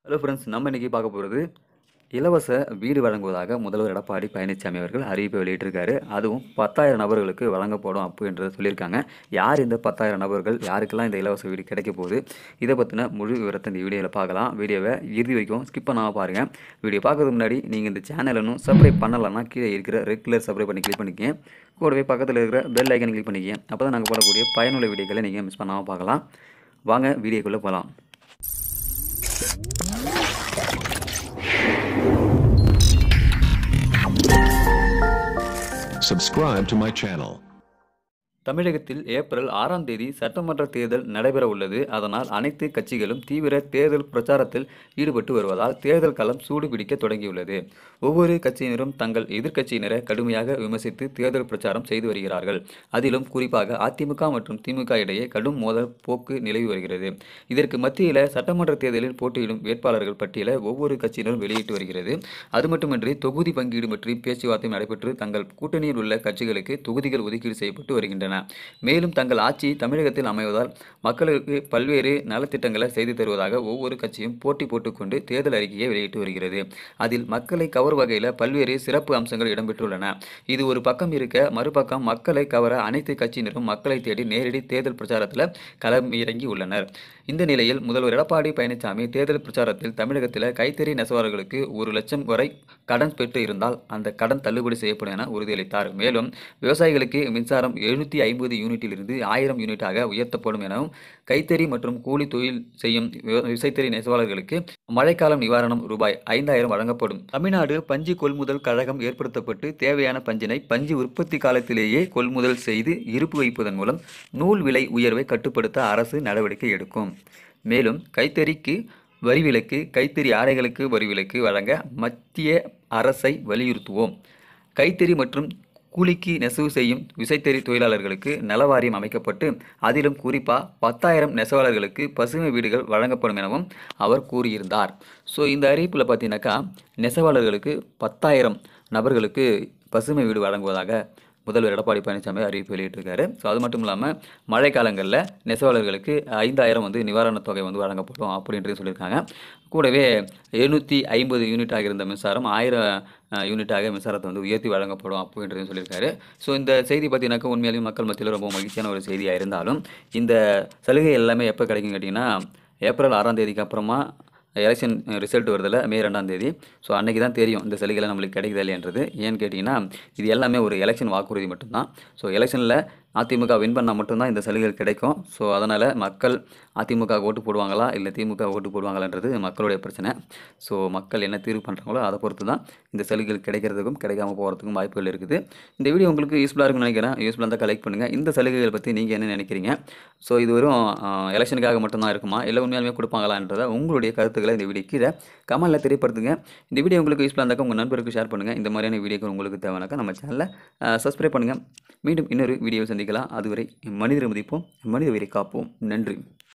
Hello friends நம்ம இன்றைக்கி பார்க்க போகிறது இலவச வீடு வழங்குவதாக முதல்வர் எடப்பாடி பழனிசாமி அவர்கள் அறிவிப்பை வெளியிட்டிருக்காரு அதுவும் பத்தாயிரம் நபர்களுக்கு வழங்கப்படும் அப்பு என்று சொல்லியிருக்காங்க யார் இந்த பத்தாயிரம் நபர்கள் யாருக்கெல்லாம் இந்த இலவச வீடு கிடைக்க போகுது இதை பற்றின முழு விவரத்தை இந்த வீடியோவில் பார்க்கலாம் வீடியோவை இறுதி வரைக்கும் ஸ்கிப் பண்ணாமல் பாருங்கள் வீடியோ பார்க்கறதுக்கு முன்னாடி நீங்கள் இந்த சேனல் இன்னும் சப்ஸ்கிரைப் பண்ணலைன்னா கீழே இருக்கிற ரெகுலர் சப்ஸ்கிரைப் பண்ணி கிளிக் பண்ணிக்கங்க கூடவே பக்கத்தில் இருக்கிற பெல் ஐக்கன் கிளிக் பண்ணிக்கங்க அப்போ தான் நாங்கள் போடக்கூடிய பயனுள்ள வீடியோக்களை நீங்கள் மிஸ் பண்ணாமல் பார்க்கலாம் வாங்க வீடியோக்குள்ளே போகலாம் Subscribe to my channel. தமிழகத்தில் ஏப்ரல் ஆறாம் தேதி சட்டமன்ற தேர்தல் நடைபெற உள்ளது அதனால் அனைத்து கட்சிகளும் தீவிர தேர்தல் பிரச்சாரத்தில் ஈடுபட்டு வருவதால் தேர்தல் களம் சூடுபிடிக்க தொடங்கியுள்ளது ஒவ்வொரு கட்சியினரும் தங்கள் எதிர்க்கட்சியினரை கடுமையாக விமர்சித்து தேர்தல் பிரச்சாரம் செய்து வருகிறார்கள் அதிலும் குறிப்பாக அதிமுக மற்றும் திமுக இடையே கடும் மோதல் போக்கு நிலவி வருகிறது இதற்கு மத்தியில் சட்டமன்ற தேர்தலில் போட்டியிடும் வேட்பாளர்கள் பட்டியலை ஒவ்வொரு கட்சியினரும் வெளியிட்டு வருகிறது அது மட்டுமின்றி தொகுதி பங்கீடு பற்றி பேச்சுவார்த்தை நடைபெற்று தங்கள் கூட்டணியில் உள்ள கட்சிகளுக்கு தொகுதிகள் ஒதுக்கீடு செய்யப்பட்டு வருகின்றன மேலும் தங்கள் ஆட்சி தமிழகத்தில் அமைவதால் மக்களுக்கு பல்வேறு நலத்திட்டங்களை செய்து தருவதாக ஒவ்வொரு கட்சியும் போட்டி போட்டுக்கொண்டு தேர்தல் அறிக்கையை வெளியிட்டு வருகிறது அதில் மக்களை கவர் வகையில் பல்வேறு சிறப்பு அம்சங்கள் இடம்பெற்றுள்ளன இது ஒரு பக்கம் இருக்க மறுபக்கம் மக்களை கவர அனைத்து கட்சியினரும் மக்களை தேடி நேரடி தேர்தல் பிரச்சாரத்தில் களம் இறங்கி உள்ளனர் இந்த நிலையில் முதல்வர் எடப்பாடி பழனிசாமி தேர்தல் பிரச்சாரத்தில் தமிழகத்தில் கைத்தறி நெசவாளர்களுக்கு ஒரு லட்சம் வரை கடன் பெற்று இருந்தால் அந்த கடன் தள்ளுபடி செய்யப்படும் என உறுதியளித்தார் மேலும் விவசாயிகளுக்கு மின்சாரம் எழுநூற்றி ஐம்பது யூனிட்டிலிருந்து ஆயிரம் யூனிட்டாக உயர்த்தப்படும் எனவும் கைத்தறி மற்றும் கூலி தொழில் செய்யும் விவ- விசைத்தறி நெசவாளர்களுக்கு மழைக்காலம் நிவாரணம் ரூபாய் ஐந்தாயிரம் வழங்கப்படும் தமிழ்நாடு பஞ்சு கொள்முதல் கழகம் ஏற்படுத்தப்பட்டு தேவையான பஞ்சினை பஞ்சு உற்பத்தி காலத்திலேயே கொள்முதல் செய்து இருப்பு வைப்பதன் மூலம் நூல் விலை உயர்வை கட்டுப்படுத்த அரசு நடவடிக்கை எடுக்கும் மேலும் கைத்தறிக்கு வரி விலக்கு கைத்தறி ஆடைகளுக்கு வரி விலக்கு வழங்க மத்திய அரசை வலியுறுத்துவோம் கைத்தறி மற்றும் கூலிக்கு நெசவு செய்யும் விசைத்தறி தொழிலாளர்களுக்கு நலவாரியம் அமைக்கப்பட்டு அதிலும் குறிப்பாக பத்தாயிரம் நெசவாளர்களுக்கு பசுமை வீடுகள் வழங்கப்படும் எனவும் அவர் கூறியிருந்தார் ஸோ இந்த அறிவிப்பில் பார்த்தீங்கன்னாக்கா நெசவாளர்களுக்கு பத்தாயிரம் நபர்களுக்கு பசுமை வீடு வழங்குவதாக முதல்வர் எடப்பாடி பழனிசாமி அறிவிப்பு வெளியிட்டிருக்காரு ஸோ அது மட்டும் இல்லாமல் மழைக்காலங்களில் நெசவாளர்களுக்கு ஐந்தாயிரம் வந்து நிவாரணத் தொகை வந்து வழங்கப்படும் அப்படின்றது சொல்லியிருக்காங்க கூடவே எழுநூற்றி ஐம்பது யூனிட்டாக இருந்த மின்சாரம் ஆயிரம் அஹ், யூனிட்டாக மின்சாரத்தை வந்து உயர்த்தி வழங்கப்படும் அப்படின்றதையும் சொல்லியிருக்காரு ஸோ இந்த செய்தி பார்த்தீங்கன்னாக்கா உண்மையாலேயும் மக்கள் மத்தியில் ரொம்ப மகிழ்ச்சியான ஒரு செய்தியாக இருந்தாலும் இந்த சலுகை எல்லாமே எப்போ கிடைக்கும் கேட்டிங்கன்னா ஏப்ரல் ஆறாம் தேதிக்கு அப்புறமா எலெக்ஷன் ரிசல்ட் வருதில்ல மே ரெண்டாம் தேதி ஸோ அன்றைக்கி தான் தெரியும் இந்த சலுகைலாம் நம்மளுக்கு கிடைக்குதா இல்லையன்றது ஏன்னு கேட்டிங்கன்னா இது எல்லாமே ஒரு எலெக்ஷன் வாக்குறுதி மட்டும்தான் ஸோ எலெக்ஷனில் அதிமுக வின் பண்ணால் மட்டும்தான் இந்த சலுகைகள் கிடைக்கும் ஸோ அதனால் மக்கள் அதிமுக ஓட்டு போடுவாங்களா இல்லை திமுக ஓட்டு போடுவாங்களான்றது மக்களுடைய பிரச்சனை ஸோ மக்கள் என்ன தீர்வு பண்ணுறாங்களோ அதை பொறுத்து தான் இந்த சலுகைகள் கிடைக்கிறதுக்கும் கிடைக்காம போகிறதுக்கும் வாய்ப்புகள் இருக்குது இந்த வீடியோ உங்களுக்கு யூஸ்ஃபுல்லாக இருக்கும்னு நினைக்கிறேன் யூஸ்ஃபுல்லாக இருந்தால் கலெக்ட் பண்ணுங்கள் இந்த சலுகைகள் பற்றி நீங்கள் என்ன நினைக்கிறீங்க ஸோ இது வெறும் எலெக்ஷனுக்காக மட்டும்தான் இருக்குமா இல்லை உண்மையாலுமே கொடுப்பாங்களான்றதை உங்களுடைய கருத்துக்களை இந்த வீடியோ கீழே கமெண்ட்டில் தெரியப்படுத்துங்க இந்த வீடியோ உங்களுக்கு யூஸ்ஃபுல்லாக இருந்தாக்கா உங்கள் நண்பருக்கு ஷேர் பண்ணுங்கள் இந்த மாதிரியான வீடியோக்கள் உங்களுக்கு தேவைனாக்கா நம்ம சேனலில் சப்ஸ்கிரைப் பண்ணுங்கள் மீண்டும் இன்னொரு வீடியோ சந்திக்கலாம் அதுவரை மனிதரை மதிப்போம் மனித உயிரை காப்போம் நன்றி